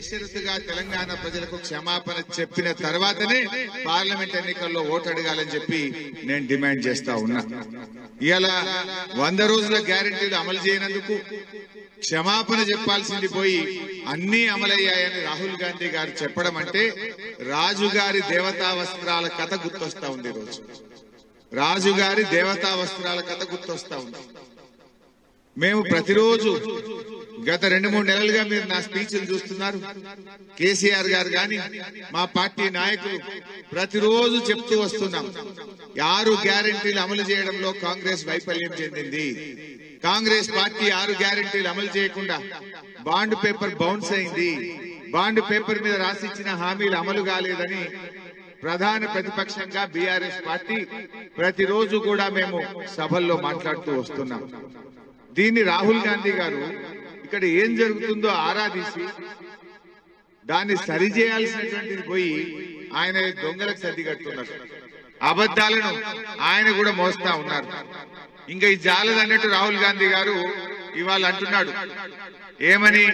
బేషరతుగా తెలంగాణ ప్రజలకు క్షమాపణ చెప్పిన తర్వాతనే పార్లమెంట్ ఎన్నికల్లో ఓటు అడగాలని చెప్పి నేను డిమాండ్ చేస్తా ఉన్నా ఇలా వంద రోజుల గ్యారంటీలు అమలు చేయనందుకు క్షమాపణ చెప్పాల్సింది పోయి అన్ని అమలయ్యాయని రాహుల్ గాంధీ గారు చెప్పడం అంటే రాజుగారి దేవతా వస్త్రాల కథ గుర్తొస్తా ఉంది ఈ రోజు రాజుగారి దేవతా వస్త్రాల కథ గుర్తొస్తా ఉంది మేము ప్రతిరోజు గత రెండు మూడు నెలలుగా మీరు నా స్పీచ్లు చూస్తున్నారు కేసీఆర్ గారు గాని మా పార్టీ నాయకులు ప్రతిరోజు చెప్తూ వస్తున్నాం ఆరు గ్యారంటీలు అమలు చేయడంలో కాంగ్రెస్ వైఫల్యం చెందింది కాంగ్రెస్ పార్టీ ఆరు గ్యారంటీలు అమలు చేయకుండా బాండ్ పేపర్ బౌన్స్ అయింది బాండ్ పేపర్ మీద రాసిచ్చిన హామీలు అమలు కాలేదని ప్రధాన ప్రతిపక్షంగా బీఆర్ఎస్ పార్టీ ప్రతిరోజు కూడా మేము సభల్లో మాట్లాడుతూ వస్తున్నాం దీన్ని రాహుల్ గాంధీ గారు ఇక్కడ ఏం జరుగుతుందో ఆరాధించి దాన్ని సరిచేయాల్సినటువంటిది పోయి ఆయన దొంగలకు సర్దిగట్టున్నారు అబద్ధాలను ఆయన కూడా మోస్తా ఉన్నారు ఇంకా ఈ జాలదన్నట్టు రాహుల్ గాంధీ గారు ఇవాళ అంటున్నాడు ఏమని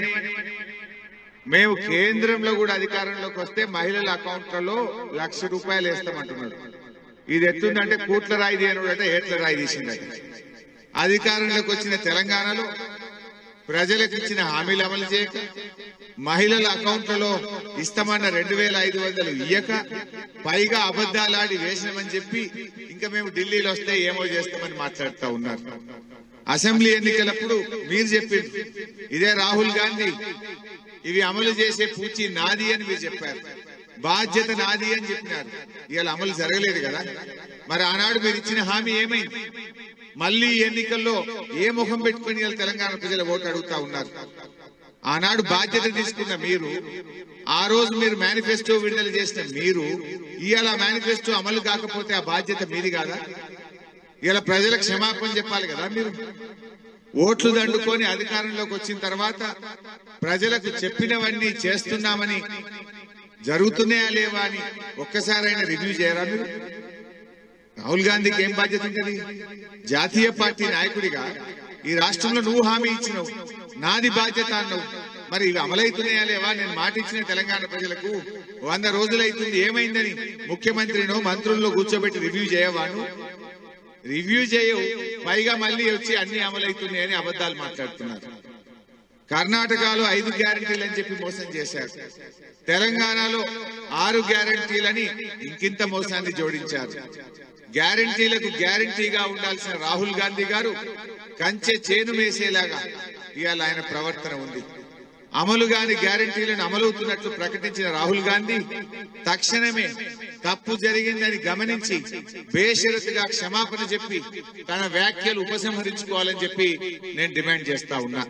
మేము కేంద్రంలో కూడా అధికారంలోకి వస్తే మహిళల అకౌంట్లలో లక్ష రూపాయలు వేస్తామంటున్నాడు ఇది ఎత్తుందంటే కూట్ల రాయి దేనుడట ఏట్ల రాయి తీసిండట అధికారంలోకి వచ్చిన తెలంగాణలో ప్రజలకు ఇచ్చిన హామీలు అమలు చేయక మహిళల అకౌంట్లలో ఇస్తామన్న రెండు వేల ఐదు వందలు ఇయ్యక పైగా అబద్దాలాడి వేసినామని చెప్పి ఇంకా మేము ఢిల్లీలో వస్తే ఏమో చేస్తామని మాట్లాడుతా ఉన్నారు అసెంబ్లీ ఎన్నికలప్పుడు మీరు చెప్పింది ఇదే రాహుల్ గాంధీ ఇవి అమలు చేసే పూచి నాది అని మీరు చెప్పారు బాధ్యత నాది అని చెప్పినారు ఇవాళ అమలు జరగలేదు కదా మరి ఆనాడు మీరు ఇచ్చిన హామీ ఏమైంది మళ్ళీ ఎన్నికల్లో ఏ ముఖం పెట్టుకుని ఇవాళ తెలంగాణ ప్రజల ఓటు అడుగుతా ఉన్నారు ఆనాడు బాధ్యత తీసుకున్న మీరు ఆ రోజు మీరు మేనిఫెస్టో విడుదల చేసిన మీరు ఇవాళ మేనిఫెస్టో అమలు కాకపోతే ఆ బాధ్యత మీది కాదా ఇలా ప్రజలకు క్షమాపణ చెప్పాలి కదా మీరు ఓట్లు దండుకొని అధికారంలోకి వచ్చిన తర్వాత ప్రజలకు చెప్పినవన్నీ చేస్తున్నామని జరుగుతున్నాయా లేవా అని ఒక్కసారైనా రివ్యూ చేయరా మీరు రాహుల్ గాంధీకి ఏం బాధ్యత ఉంటుంది జాతీయ పార్టీ నాయకుడిగా ఈ రాష్ట్రంలో నువ్వు హామీ ఇచ్చినావు నాది బాధ్యత అన్నావు మరి ఇవి అమలవుతున్నాయా లేవా నేను మాట ఇచ్చిన తెలంగాణ ప్రజలకు వంద రోజులైతుంది ఏమైందని ముఖ్యమంత్రినో మంత్రుల్లో కూర్చోబెట్టి రివ్యూ చేయవాను రివ్యూ చేయవు పైగా మళ్ళీ వచ్చి అన్ని అమలవుతున్నాయని అబద్ధాలు మాట్లాడుతున్నారు కర్ణాటకలో ఐదు గ్యారంటీలు అని చెప్పి మోసం చేశారు తెలంగాణలో ఆరు గ్యారంటీలని ఇంకింత మోసాన్ని జోడించారు గ్యారంటీలకు గ్యారంటీగా ఉండాల్సిన రాహుల్ గాంధీ గారు కంచె చేను మేసేలాగా ఇవాళ ఆయన ప్రవర్తన ఉంది అమలు గాని గ్యారంటీలను అమలవుతున్నట్లు ప్రకటించిన రాహుల్ గాంధీ తక్షణమే తప్పు జరిగిందని గమనించి బేషరతుగా క్షమాపణ చెప్పి తన వ్యాఖ్యలు ఉపసంహరించుకోవాలని చెప్పి నేను డిమాండ్ చేస్తా ఉన్నా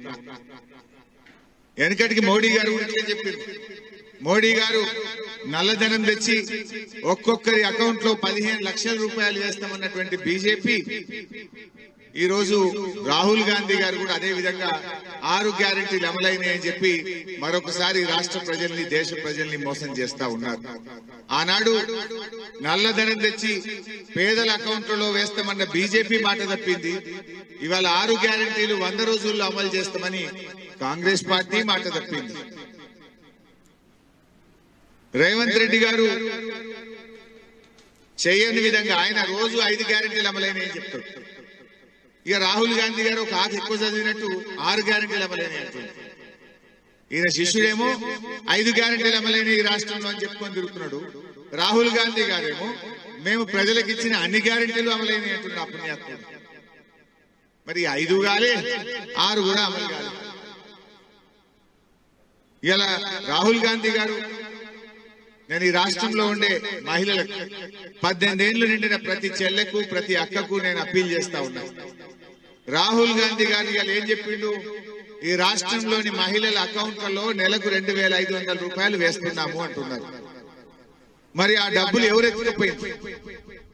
వెనకటికి మోడీ గారు కూడా ఇట్లే చెప్పారు మోడీ గారు నల్లధనం తెచ్చి ఒక్కొక్కరి అకౌంట్ లో పదిహేను లక్షల రూపాయలు వేస్తామన్నటువంటి బీజేపీ ఈ రోజు రాహుల్ గాంధీ గారు కూడా అదే విధంగా ఆరు గ్యారెంటీలు అమలైనాయని చెప్పి మరొకసారి రాష్ట్ర ప్రజల్ని దేశ ప్రజల్ని మోసం చేస్తా ఉన్నారు ఆనాడు నల్లధనం తెచ్చి పేదల అకౌంట్లలో వేస్తామన్న బీజేపీ మాట తప్పింది ఇవాళ ఆరు గ్యారెంటీలు వంద రోజుల్లో అమలు చేస్తామని కాంగ్రెస్ పార్టీ మాట తప్పింది రేవంత్ రెడ్డి గారు చేయని విధంగా ఆయన రోజు ఐదు గ్యారెంటీలు అమలైనాయని చెప్తారు ఇక రాహుల్ గాంధీ గారు ఒక ఆకు ఎక్కువ చదివినట్టు ఆరు గ్యారెంటీలు అమలైనాయి అంటుంది ఈయన శిష్యుడేమో ఐదు గ్యారెంటీలు అమలైన ఈ రాష్ట్రంలో అని చెప్పుకొని తిరుగుతున్నాడు రాహుల్ గాంధీ గారేమో మేము ప్రజలకు ఇచ్చిన అన్ని గ్యారెంటీలు అమలైనాయి అంటున్నా పుణ్యాత్ముడు మరి ఐదు కాలే ఆరు కూడా అమలు కాలే ఇలా రాహుల్ గాంధీ గారు నేను ఈ రాష్ట్రంలో ఉండే మహిళలకు పద్దెనిమిది ఏళ్లు నిండిన ప్రతి చెల్లెకు ప్రతి అక్కకు నేను అప్పీల్ చేస్తా ఉన్నా రాహుల్ గాంధీ గారు ఇవాళ ఏం చెప్పిండు ఈ రాష్ట్రంలోని మహిళల అకౌంట్లలో నెలకు రెండు వేల ఐదు వందల రూపాయలు వేస్తున్నాము అంటున్నారు మరి ఆ డబ్బులు ఎవరు ఎత్తుకుపోయింది